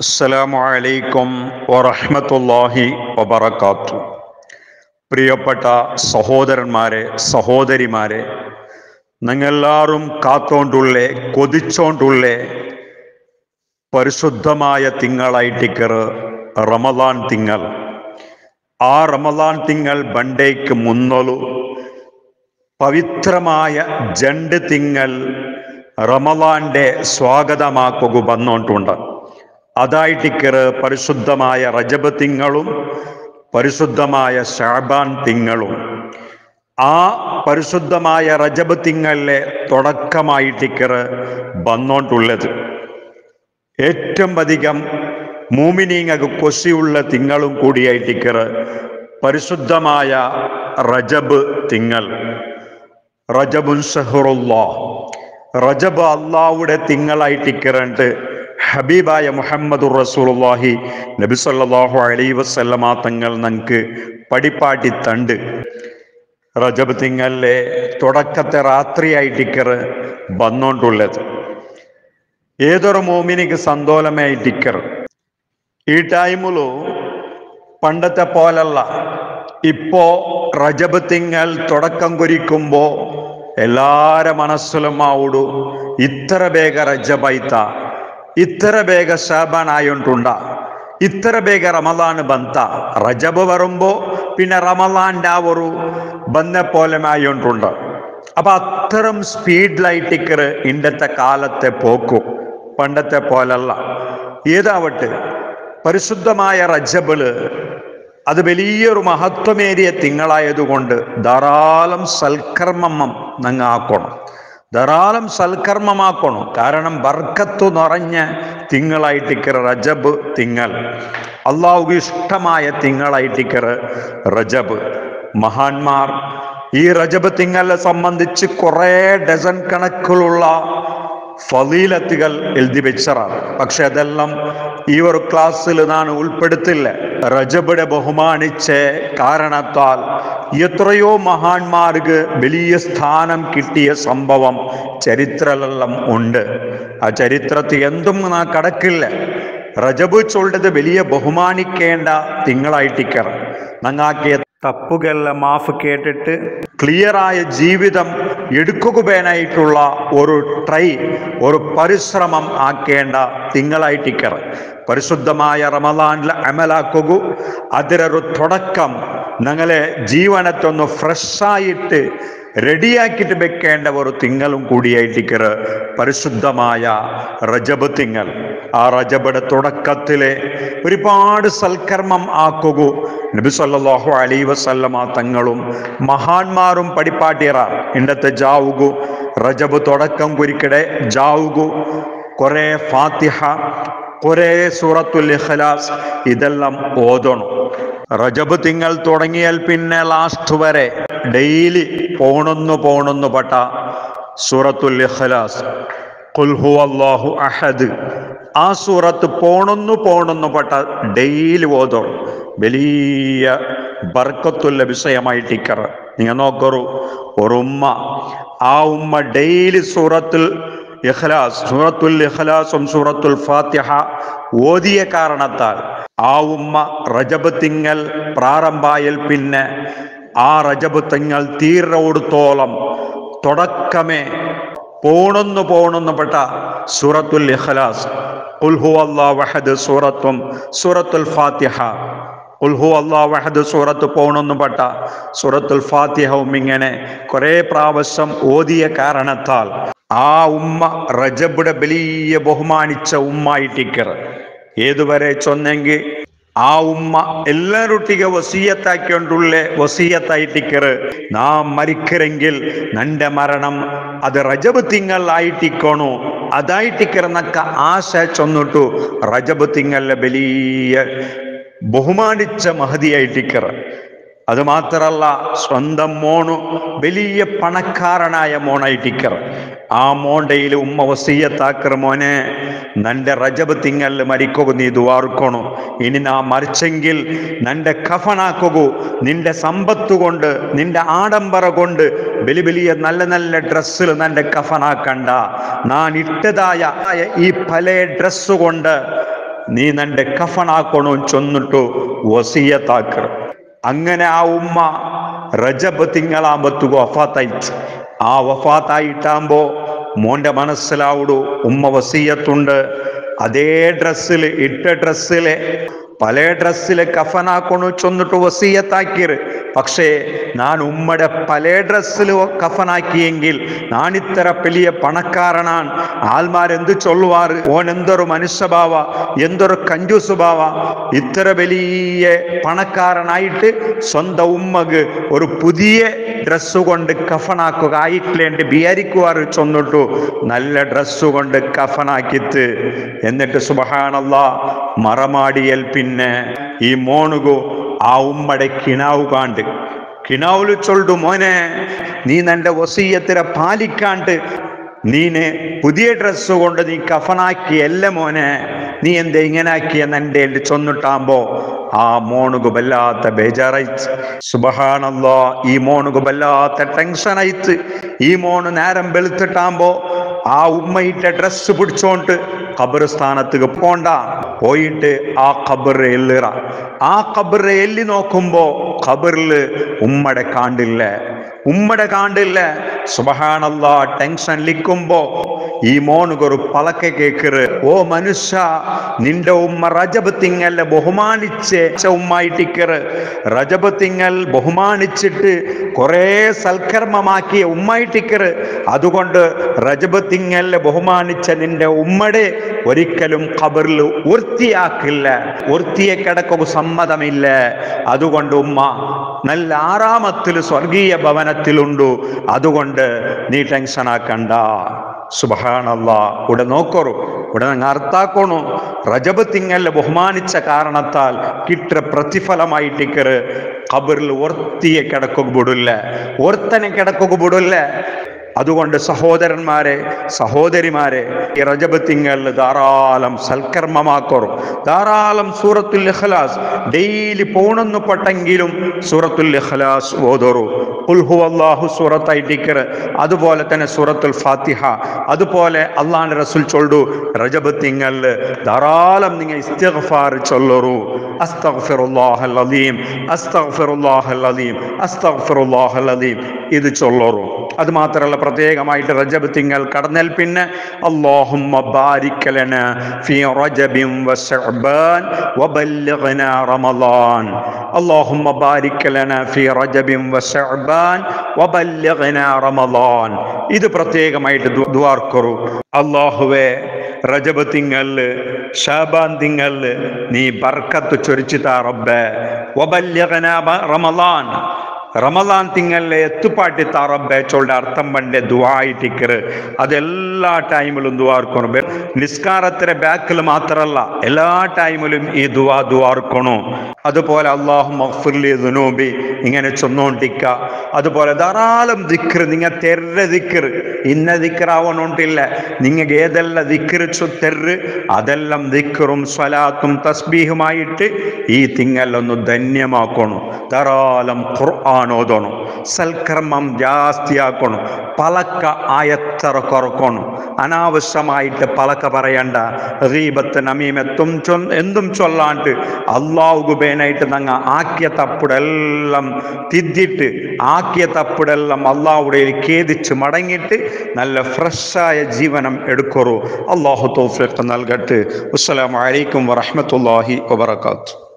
അസ്സലാമു അലൈക്കും വറഹ്മത്തുള്ളാഹി വബറകാത്തു പ്രിയപ്പെട്ട സഹോദരന്മാരെ സഹോദരിമാരെ നിങ്ങളെല്ലാവരും കാത്തോണ്ടുള്ളേ കൊതിച്ചോണ്ടുള്ളേ പരിശുദ്ധമായ തിങ്കളായിട്ടിക്കറ് റമദാൻ തിങ്കൾ ആ റമദാൻ തിങ്കൾ ബണ്ടേക്ക് മുന്നൊലു പവിത്രമായ ജണ്ട് തിങ്കൾ റമദാന്റെ സ്വാഗതമാക്കുക വന്നോണ്ടുണ്ട് അതായിട്ടിക്കറ് പരിശുദ്ധമായ റജബ് തിങ്കളും പരിശുദ്ധമായ ഷാബാൻ തിങ്കളും ആ പരിശുദ്ധമായ റജബ് തിങ്കളിലെ തുടക്കമായിട്ടിക്കറ് വന്നോണ്ടുള്ളത് ഏറ്റവും അധികം മൂമിനീങ്ങക്ക് കൊശിയുള്ള തിങ്കളും കൂടിയായിട്ടിക്കറ് പരിശുദ്ധമായ റജബ് തിങ്കൾ റജബുൻ സഹറുല്ലാ റജബ് അള്ളാവുടെ തിങ്കളായിട്ടിക്കറണ്ട് ഹബീബായ മുഹമ്മദ് റസൂലുള്ളാഹി നബി സല്ലല്ലാഹു അലൈഹി വസല്ലമ തങ്ങൾ നമുക്ക് പടിപ്പാട്ടി തണ്ട് റജബ് തിങ്ങലിലെ തുടക്കത്തെ രാത്രിയായിട്ടിക്കറ് വന്നോണ്ടുള്ളത് ഏതൊരു മോമിനിക്ക് സന്തോലമായിട്ടിക്കർ ഈ ടൈമിലു പണ്ടത്തെ പോലല്ല ഇപ്പോ റജബ് തിങ്ങൽ തുടക്കം കുറിക്കുമ്പോ എല്ലാര മനസ്സിലും ആവുടു ഇത്ര ಬೇಗ ರಜಬಾಯ್ತ ഇത്ര ಬೇಗ ಶಾಬಾನ್ ആയോണ്ടുണ്ട ഇത്ര ಬೇಗ റമദാൻ ബന്ത റജബ് വരുമ്പോ പിന്നെ റമദാന്റെ ആ ഒരു ബന്ന പോലെ ആയോണ്ടുണ്ട് അപ്പൊ അത്തരം സ്പീഡിലായിട്ടിക്കറ് ഇന്നത്തെ കാലത്തെ പോക്കു പണ്ടത്തെ പോലല്ല ഏതാവട്ടെ പരിശുദ്ധമായ റജബില് അത് വലിയൊരു മഹത്വമേറിയ തിങ്കളായതുകൊണ്ട് ധാരാളം സൽക്കർമ്മം നങ്ങ ആക്കണം ധാരാളം സൽക്കർമ്മമാക്കണം കാരണം ബർക്കത്തു നിറഞ്ഞ തിങ്കളായിട്ടിക്കറ് റജബ് തിങ്കൾ അള്ളാഹുക്ക് ഇഷ്ടമായ തിങ്കളായിട്ടിക്കറ് റജബ് മഹാന്മാർ ഈ റജബ് തിങ്കളെ സംബന്ധിച്ച് കുറേ ഡസൻ കണക്കിലുള്ള ഫലീലത്തുകൾ എഴുതി വെച്ചറാണ് പക്ഷെ അതെല്ലാം ഈ ഒരു ക്ലാസ്സിൽ ഞാൻ ഉൾപ്പെടുത്തില്ല റജബിടെ ബഹുമാനിച്ച കാരണത്താൽ എത്രയോ മഹാന്മാർക്ക് വലിയ സ്ഥാനം കിട്ടിയ സംഭവം ചരിത്രമെല്ലാം ഉണ്ട് ആ ചരിത്രത്തിൽ എന്തും നാ കടക്കില്ല റജബ് ചൊല്ലത് വലിയ ബഹുമാനിക്കേണ്ട തിങ്കളായിട്ടിക്കറ നങ്ങാക്കിയ തപ്പുകളെല്ലാം മാഫ് കേട്ടിട്ട് ക്ലിയറായ ജീവിതം എടുക്കുകയായിട്ടുള്ള ഒരു ട്രൈ ഒരു പരിശ്രമം ആക്കേണ്ട തിങ്കളായിട്ടിക്കറ പരിശുദ്ധമായ റമദാനിൽ അമലാക്കുക അതിരൊരു തുടക്കം ഞങ്ങളെ ജീവനത്തൊന്ന് ഫ്രഷായിട്ട് റെഡിയാക്കിയിട്ട് വെക്കേണ്ട ഒരു തിങ്കളും കൂടിയായിട്ടിക്കറ് പരിശുദ്ധമായ റജബ് തിങ്കൾ ആ റജബയുടെ തുടക്കത്തിലെ ഒരുപാട് സൽക്കർമ്മം ആക്കുക നബി സല്ലല്ലാഹു അലൈഹി വസല്ലമ തങ്ങളും മഹാന്മാരും പടിപ്പാട്ടിയറ ഇണ്ടത്തെ ജാവുകു റജബ് തുടക്കം കുരിക്കിടെ ജാവുകു കുറെ ഫാത്തിഹ കുറെ സൂറത്തുൽ ഇഖ്ലാസ് ഇതെല്ലാം ഓതണം റജബ് തിങ്കൾ തുടങ്ങിയാൽ പിന്നെ ലാസ്റ്റ് വരെ ഡെയിലി പോണൊന്നു പോണൊന്നു പട്ട സൂറത്തുൽ ഇഖ്ലാസ് ഖുൽഹു അല്ലാഹു അഹദ് ആ സൂറത്ത് പോണൊന്നു പോണൊന്നു പട്ട ഡെയിലി ഓതോ വലിയ ബർക്കത്തുള്ള വിഷയമായിട്ടിക്കറ നിങ്ങൾ നോക്കറു ഒരു ഉമ്മ ആ ഉമ്മ ഡെയിലി സൂറത്തിൽ ഇഖ്ലാസ് സൂറത്തുൽ ഇഖ്ലാസും സൂറത്തുൽ ഫാത്തിഹ ഓതിയ കാരണത്താൽ ആ ഉമ്മ റജബ് തിങ്ങൽ പ്രാരംഭായൽ പിന്നെ ആ റജബ് തിങ്ങൽ തീരോടത്തോളം തുടക്കമേ പോണൊന്നു പോണൊന്നു പെട്ട സൂറത്തുൽ ഇഖ്ലാസ് ഉൽഹു അല്ലാ വഹദ് സൂറത്തും സൂറത്തുൽ ഫാത്തിഹ ഉൽഹു അല്ലാ വഹദ് സൂറത്ത് പോണൊന്നു പെട്ട സൂറത്തുൽ ഫാത്തിഹവും ഇങ്ങനെ കുറെ പ്രാവശ്യം ഓതിയ കാരണത്താൽ ആ ഉമ്മ റജബിടെ വലിയ ബഹുമാനിച്ച ഉമ്മായിട്ടിക്കർ ഏതുവരെ ചൊന്നെങ്കിൽ ആ ഉമ്മ എല്ലാരൊട്ടിಗೆ വസീയത്താക്കിക്കൊണ്ടുള്ള വസീയത്തായിട്ടിക്കറ് നാം മരിക്കരെങ്കിൽ നന്റെ മരണം അത് റജബ് തിങ്കളായിട്ടിക്കണു അതായിട്ടിക്കറന്നക്ക ആശ ചൊന്നിട്ടു റജബ് തിങ്കളിലെ വലിയ ബഹുമാനിച്ച മഹതിയായിട്ടിക്കറ അത് മാത്രല്ല സ്വന്തം മോണു വലിയ പണക്കാരനായ മോണായിട്ടിക്കർ ആ മോണ്ടയിൽ ഉമ്മ വസീയത്താക്കർ മോനെ നന്റെ റജബ് തിങ്ങലിൽ മരിക്കുക നീ ദ്വാർക്കണു ഇനി നാ മരിച്ചെങ്കിൽ നന്റെ കഫനാക്കുകു നിന്റെ സമ്പത്ത് കൊണ്ട് നിന്റെ ആഡംബര കൊണ്ട് വലിയ വലിയ നല്ല നല്ല ഡ്രസ്സിൽ നന്റെ കഫനാക്കണ്ട നാൻ ഇട്ടതായ ഈ പല ഡ്രസ്സ് കൊണ്ട് നീ നിന്റെ കഫണാക്കണോ ചൊന്നിട്ടു വസീയത്താക്കർ അങ്ങനെ ആ ഉമ്മ റജബ് തിങ്കളാമ്പത്തു വഫാത്തായിട്ട് ആ വഫാത്തായിട്ടാകുമ്പോ മോന്റെ മനസ്സിലാവുടു ഉമ്മ വസീയത്തുണ്ട് അതേ ഡ്രസ്സിൽ ഇട്ട ഡ്രസ്സിലെ പല ഡ്രസ്സില് കഫനാക്കൊണു ചൊന്നിട്ട് വസീയത്താക്കിയത് പക്ഷേ ഞാൻ ഉമ്മയുടെ പല ഡ്രസ്സിൽ കഫനാക്കിയെങ്കിൽ ഞാൻ ഇത്ര വലിയ പണക്കാരനാണ് ആൾമാരെന്ത് ചൊല്ലുവാറ് ഓൻ എന്തൊരു മനുഷ്യഭാവ എന്തൊരു കഞ്ചൂസുഭാവ ഇത്ര വലിയ പണക്കാരനായിട്ട് സ്വന്തം ഉമ്മക്ക് ഒരു പുതിയ ഡ്രസ്സ് കൊണ്ട് കഫനാക്കുക ആയിട്ടില്ലേണ്ടി വിചാരിക്കുവാറ് ചൊന്നിട്ടു നല്ല ഡ്രസ്സ് കൊണ്ട് കഫനാക്കിത്ത് എന്നിട്ട് സുബഹാനല്ല മറമാടിയൽ പിന്നെ ഈ മോണുകു ആ ഉമ്മടെ കിണാവ് കാണ്ട് കിണാവുല് ചൊല്ലു മോനെ നീ നിന്റെ വസീയത്തിനെ പാലിക്കാണ്ട് നീന് പുതിയ ഡ്രസ്സ് കൊണ്ട് നീ കഫനാക്കിയല്ല മോനെ നീ എന്താ ഇങ്ങനെ ആക്കിയെന്ന് എൻ്റെ ചൊന്നിട്ടാകുമ്പോ ആ മോണുകു വല്ലാത്ത ബേജാറായിച്ച് സുബഹാനല്ലോ ഈ മോണുകു വല്ലാത്ത ടെൻഷനായിത്ത് ഈ മോണ് നേരം വെളുത്തിട്ടാകുമ്പോ ആ ഉമ്മയിട്ട ഡ്രസ്സ് പിടിച്ചോണ്ട് ഖബർസ്ഥാനത്തേക്ക് പോണ്ട പോയിട്ട് ആ ഖബറ് എല്ലുറ ആ ഖബറ് എല്ലി നോക്കുമ്പോ ഖബറില് ഉമ്മടെ കാണ്ടില്ല ഉമ്മടെ കാണ്ടില്ല സുബഹാനല്ല ടെൻഷൻ ലിക്കുമ്പോ ഈ മോനുകൊരു പലക്കെ കേക്കറ് ഓ മനുഷ്യ നിന്റെ ഉമ്മ റജബ് തിങ്ങല്ല ബഹുമാനിച്ച് ഉമ്മായിട്ടിക്കറ് റജബ് തിങ്ങൽ ബഹുമാനിച്ചിട്ട് കുറേ സൽക്കർമ്മമാക്കിയ ഉമ്മായിട്ടിക്കറ് അതുകൊണ്ട് റജബ് തിങ്ങല്ല ബഹുമാനിച്ച നിന്റെ ഉമ്മടെ ഒരിക്കലും ഖബറിൽ വൃത്തിയാക്കില്ല വൃത്തിയെ കിടക്കുക സമ്മതമില്ല അതുകൊണ്ട് ഉമ്മ നല്ല ആറാമത്തിൽ സ്വർഗീയ ഭവനത്തിലുണ്ടു അതുകൊണ്ട് നീ ടെൻഷൻ ആക്കണ്ട സുബഹാനല്ല ഇവിടെ നോക്കറു ഇവിടെ നിങ്ങൾ അർത്ഥാക്കണു റജബ് തിങ്ങല് ബഹുമാനിച്ച കാരണത്താൽ കിട്ട പ്രതിഫലമായിട്ടിക്കറ് ഖബറിൽ ഒർത്തിയെ കിടക്കുക വിടില്ല ഓർത്തനെ കിടക്കുക വിടില്ല അതുകൊണ്ട് സഹോദരന്മാരെ സഹോദരിമാരെ ഈ റജബ് തിങ്കളിൽ ധാരാളം സൽക്കർമ്മമാക്കോറും ധാരാളം സൂറത്തുൽ ഇഖ്ലാസ് ഡെയിലി പോണെന്ന് പട്ടെങ്കിലും സൂറത്തുൽ ഇഖ്ലാസ് ഓതോറു ഉൽഹു അള്ളാഹു സൂറത്തായിട്ടിക്കർ അതുപോലെ തന്നെ സൂറത്തുൽ ഫാത്തിഹ അതുപോലെ അള്ളാഹ് റസൂൽ ചൊല്ലു റജബ് തിങ്കളിൽ ധാരാളം നിങ്ങൾ ഇസ്തിഗ്ഫാർ ചൊല്ലറു അസ്തഗ്ഫിറുല്ലാഹൽ അലീം അസ്തഗ്ഫിറുല്ലാഹൽ അലീം അസ്തഗ്ഫിറുല്ലാഹൽ അലീം ഇത് ചൊല്ലറു അത് മാത്രമല്ല പ്രത്യേകമായിട്ട് റജബ് തിങ്കൾ കടന്നൽ പിന്നെ അല്ലാഹുമ്മ ബാരിക് ലന ഫീ റജബിൻ വശഅബാൻ വബല്ലിഗ്നാ റമളാൻ അല്ലാഹുമ്മ ബാരിക് ലന ഫീ റജബിൻ വശഅബാൻ വബല്ലിഗ്നാ റമളാൻ ഇത് പ്രത്യേകമായിട്ട് ദുആർക്കറു അല്ലാഹുവേ റജബ് തിങ്കളില് ഷാബാൻ തിങ്കളില് നീ ബർക്കത്ത് ചൊരിച്ചിതാ റബ്ബേ വബല്ലിഗ്നാ റമളാൻ റമദാൻ തിങ്കളിലെ എത്തുപാട്ടി താറബേച്ചോളുടെ അർത്ഥം പണ്ട് ദുവായിട്ടിക്കറ് അതെല്ലാ ടൈമിലും ദുവാർക്കണം നിസ്കാരത്തിലെ ബാക്കിൽ മാത്രമല്ല എല്ലാ ടൈമിലും ഈ ദുവാ ദുവാർക്കണു അതുപോലെ അള്ളാഹു മഫ്ഫിർലി ദുനൂബി ഇങ്ങനെ ചൊന്നോണ്ടിക്ക അതുപോലെ ധാരാളം ദിക്കറ് നിങ്ങൾ തെര ദിക്കറ് ഇന്ന ദിക്കറാവണോണ്ടില്ല നിങ്ങൾക്ക് ഏതെല്ലാം ദിക്കറ് തെറ് അതെല്ലാം ദിക്കറും സ്വലാത്തും തസ്ബീഹുമായിട്ട് ഈ തിങ്ങലൊന്ന് ധന്യമാക്കണം ധാരാളം ഖുർആൻ ഓതണം സൽക്കർമ്മം ജാസ്തിയാക്കണം പലക്ക ആയത്തറ കുറക്കണം അനാവശ്യമായിട്ട് പലക്ക പറയണ്ട റീബത്ത് നമീമത്തും ചൊ എന്തും ചൊല്ലാണ്ട് അള്ളാഹു ഗുബേനായിട്ട് നങ്ങ ആക്കിയ തപ്പിടെല്ലാം തിദ്ദിട്ട് ആക്കിയ തപ്പിടെല്ലാം അള്ളാഹുടെ ഖേദിച്ച് മടങ്ങിയിട്ട് നല്ല ഫ്രഷായ ജീവനം എടുക്കറു അള്ളാഹു തോഫിക്ക് നൽകട്ടെ അസ്സലാമു അലൈക്കും വറഹ്മത്തുള്ളാഹി വബറകാതുഹു